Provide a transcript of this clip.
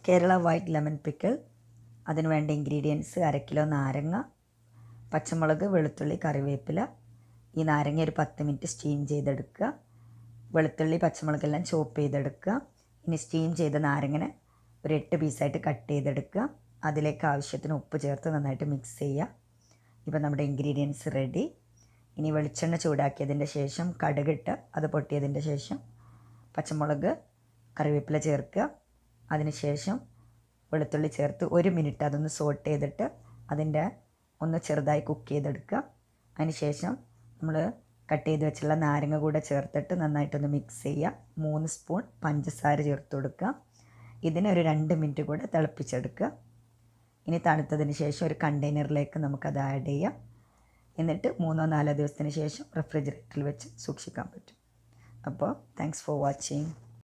Kerala white lemon pickle അതിന് വേണ്ട ingredients അര കിലോ നാരങ്ങ പച്ചമുളക് വെളുത്തുള്ളി കറിവേപ്പില ഈ നാരങ്ങ ഒരു പത്ത് മിനിറ്റ് സ്റ്റീം ചെയ്തെടുക്കുക വെളുത്തുള്ളി പച്ചമുളകെല്ലാം ചോപ്പ് ചെയ്തെടുക്കുക ഇനി സ്റ്റീം ചെയ്ത നാരങ്ങനെ ഒരു എട്ട് പീസായിട്ട് കട്ട് ചെയ്തെടുക്കുക അതിലേക്ക് ആവശ്യത്തിന് ഉപ്പ് ചേർത്ത് നന്നായിട്ട് മിക്സ് ചെയ്യുക ഇപ്പം നമ്മുടെ ഇൻഗ്രീഡിയൻസ് റെഡി ഇനി വെളിച്ചെണ്ണ ചൂടാക്കിയതിൻ്റെ ശേഷം കടുകിട്ട് അത് പൊട്ടിയതിൻ്റെ ശേഷം പച്ചമുളക് കറിവേപ്പില ചേർക്കുക അതിനുശേഷം വെളുത്തുള്ളി ചേർത്ത് ഒരു മിനിറ്റ് അതൊന്ന് സോട്ട് ചെയ്തിട്ട് അതിൻ്റെ ഒന്ന് ചെറുതായി കുക്ക് ചെയ്തെടുക്കുക അതിനുശേഷം നമ്മൾ കട്ട് ചെയ്ത് വെച്ചുള്ള നാരങ്ങ കൂടെ ചേർത്തിട്ട് നന്നായിട്ടൊന്ന് മിക്സ് ചെയ്യുക മൂന്ന് സ്പൂൺ പഞ്ചസാര ചേർത്ത് കൊടുക്കുക ഇതിനെ ഒരു രണ്ട് മിനിറ്റ് കൂടെ തിളപ്പിച്ചെടുക്കുക ഇനി തണുത്തതിന് ശേഷം ഒരു കണ്ടെയ്നറിലേക്ക് നമുക്കത് ആഡ് ചെയ്യാം എന്നിട്ട് മൂന്നോ നാലോ ദിവസത്തിന് ശേഷം റെഫ്രിജറേറ്ററിൽ വെച്ച് സൂക്ഷിക്കാൻ പറ്റും അപ്പോൾ താങ്ക്സ് ഫോർ വാച്ചിങ്